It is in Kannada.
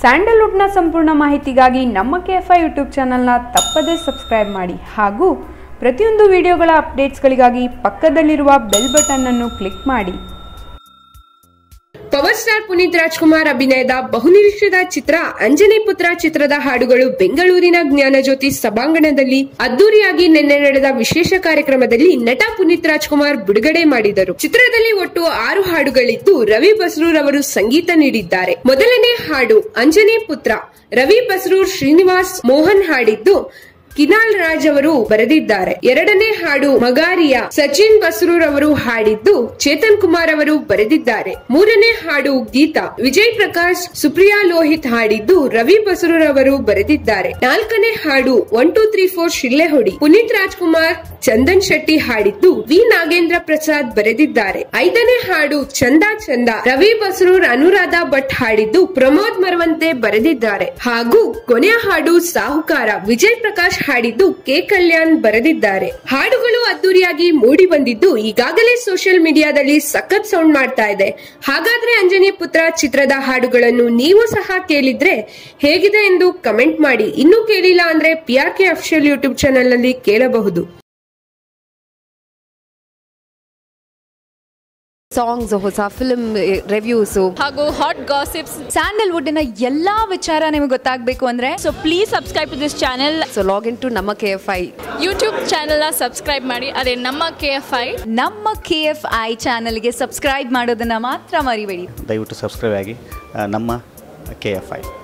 ಸ್ಯಾಂಡಲ್ವುಡ್ನ ಸಂಪೂರ್ಣ ಮಾಹಿತಿಗಾಗಿ ನಮ್ಮ ಕೆ ಎಫ್ ಐ ಯೂಟ್ಯೂಬ್ ಚಾನಲ್ನ ತಪ್ಪದೇ ಸಬ್ಸ್ಕ್ರೈಬ್ ಮಾಡಿ ಹಾಗೂ ಪ್ರತಿಯೊಂದು ವಿಡಿಯೋಗಳ ಅಪ್ಡೇಟ್ಸ್ಗಳಿಗಾಗಿ ಪಕ್ಕದಲ್ಲಿರುವ ಬೆಲ್ ಬಟನ್ ಅನ್ನು ಕ್ಲಿಕ್ ಮಾಡಿ ಪವರ್ ಸ್ಟಾರ್ ಪುನೀತ್ ರಾಜ್ಕುಮಾರ್ ಅಭಿನಯದ ಬಹುನಿರೀಕ್ಷಿತ ಚಿತ್ರ ಅಂಜನಿ ಪುತ್ರ ಚಿತ್ರದ ಹಾಡುಗಳು ಬೆಂಗಳೂರಿನ ಜ್ಞಾನಜ್ಯೋತಿ ಸಭಾಂಗಣದಲ್ಲಿ ಅದ್ದೂರಿಯಾಗಿ ನಿನ್ನೆ ನಡೆದ ವಿಶೇಷ ಕಾರ್ಯಕ್ರಮದಲ್ಲಿ ನಟ ಪುನೀತ್ ರಾಜ್ಕುಮಾರ್ ಬಿಡುಗಡೆ ಮಾಡಿದರು ಚಿತ್ರದಲ್ಲಿ ಒಟ್ಟು ಆರು ಹಾಡುಗಳಿದ್ದು ರವಿ ಬಸ್ರೂರ್ ಅವರು ಸಂಗೀತ ನೀಡಿದ್ದಾರೆ ಮೊದಲನೇ ಹಾಡು ಅಂಜನಿ ಪುತ್ರ ರವಿ ಬಸ್ರೂರ್ ಶ್ರೀನಿವಾಸ್ ಮೋಹನ್ ಹಾಡಿದ್ದು ಕಿನಾಲ್ ರಾಜ್ ಅವರು ಬರೆದಿದ್ದಾರೆ ಎರಡನೇ ಹಾಡು ಮಗಾರಿಯ ಸಚಿನ್ ಬಸ್ರೂರ್ ಅವರು ಹಾಡಿದ್ದು ಚೇತನ್ ಕುಮಾರ್ ಅವರು ಬರೆದಿದ್ದಾರೆ ಮೂರನೇ ಹಾಡು ಗೀತಾ ವಿಜಯ್ ಪ್ರಕಾಶ್ ಸುಪ್ರಿಯಾ ಲೋಹಿತ್ ಹಾಡಿದ್ದು ರವಿ ಬಸ್ರೂರ್ ಅವರು ಬರೆದಿದ್ದಾರೆ ನಾಲ್ಕನೇ ಹಾಡು ಒನ್ ಟೂ ತ್ರೀ ಫೋರ್ ಶಿಲ್ಲೆಹೊಡಿ ಪುನೀತ್ ರಾಜ್ಕುಮಾರ್ ಚಂದನ್ ಶೆಟ್ಟಿ ಹಾಡಿದ್ದು ವಿ ನಾಗೇಂದ್ರ ಪ್ರಸಾದ್ ಬರೆದಿದ್ದಾರೆ ಐದನೇ ಹಾಡು ಚಂದ ಚಂದ ರವಿ ಬಸ್ರೂರ್ ಅನುರಾಧ ಭಟ್ ಹಾಡಿದ್ದು ಪ್ರಮೋದ್ ಮರವಂತೆ ಬರೆದಿದ್ದಾರೆ ಹಾಗೂ ಕೊನೆಯ ಹಾಡು ಸಾಹುಕಾರ ವಿಜಯ್ ಪ್ರಕಾಶ್ ಹಾಡಿದ್ದು ಕೆ ಕಲ್ಯಾಣ್ ಬರೆದಿದ್ದಾರೆ ಹಾಡುಗಳು ಅದ್ದೂರಿಯಾಗಿ ಮೂಡಿ ಬಂದಿದ್ದು ಈಗಾಗಲೇ ಸೋಷಿಯಲ್ ಮೀಡಿಯಾದಲ್ಲಿ ಸಖತ್ ಸೌಂಡ್ ಮಾಡ್ತಾ ಇದೆ ಹಾಗಾದ್ರೆ ಅಂಜನಿ ಪುತ್ರ ಚಿತ್ರದ ಹಾಡುಗಳನ್ನು ನೀವು ಸಹ ಕೇಳಿದ್ರೆ ಹೇಗಿದೆ ಎಂದು ಕಮೆಂಟ್ ಮಾಡಿ ಇನ್ನೂ ಕೇಳಿಲ್ಲ ಅಂದ್ರೆ P R K official YouTube channel ನಲ್ಲಿ ಕೇಳಬಹುದು ಸಾಂಗ್ಸ್ ಹೊಸ ಫಿಲ್ಮ್ ರಿವ್ಯೂಸು ಹಾಗೂ ಹಾಟ್ ಗಾಸಿಪ್ಸ್ ಸ್ಯಾಂಡಲ್ವುಡ್ಡಿನ ಎಲ್ಲಾ ವಿಚಾರ ನಿಮಗೆ ಗೊತ್ತಾಗಬೇಕು ಅಂದ್ರೆ so please subscribe to this channel so login to ನಮ್ಮ ಕೆ ಎಫ್ ಐ ಯೂಟ್ಯೂಬ್ ಚಾನೆಲ್ನ ಸಬ್ಸ್ಕ್ರೈಬ್ ಮಾಡಿ ಅದೇ ನಮ್ಮ ಕೆ ಎಫ್ ಐ ನಮ್ಮ ಕೆ ಎಫ್ ಐ ಚಾನಲ್ಗೆ ಸಬ್ಸ್ಕ್ರೈಬ್ ಮಾಡೋದನ್ನ ಮಾತ್ರ ಮರಿಬೇಡಿ ದಯವಿಟ್ಟು ಸಬ್ಸ್ಕ್ರೈಬ್ ಆಗಿ ಆ, ನಮ್ಮ ಕೆ ಎಫ್ ಐ